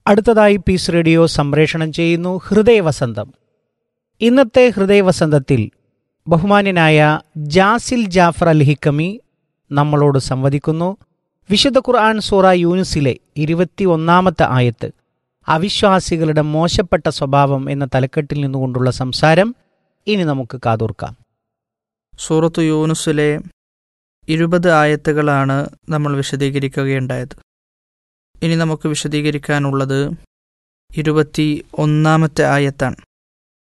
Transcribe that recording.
അടുത്തതായി piece radio സംപ്രേഷണം ചെയ്യുന്നു ഹൃദയവസന്തം ഇന്നത്തെ ഹൃദയവസന്തത്തിൽ ബഹുമാന്യനായ ജാസിൽ ജാഫർ അൽ ഹിക്കമി നമ്മളോട് സംവദിക്കുന്നു വിശുദ്ധ ഖുർആൻ സൂറ യൂനുസിലെ ഇരുപത്തി ഒന്നാമത്തെ ആയത്ത് അവിശ്വാസികളുടെ മോശപ്പെട്ട സ്വഭാവം എന്ന തലക്കെട്ടിൽ നിന്നുകൊണ്ടുള്ള സംസാരം ഇനി നമുക്ക് കാതോർക്കാം സൂറത്ത് യൂനുസിലെ ഇരുപത് ആയത്തുകളാണ് നമ്മൾ വിശദീകരിക്കുകയുണ്ടായത് ഇനി നമുക്ക് വിശദീകരിക്കാനുള്ളത് ഇരുപത്തി ഒന്നാമത്തെ ആയത്താണ്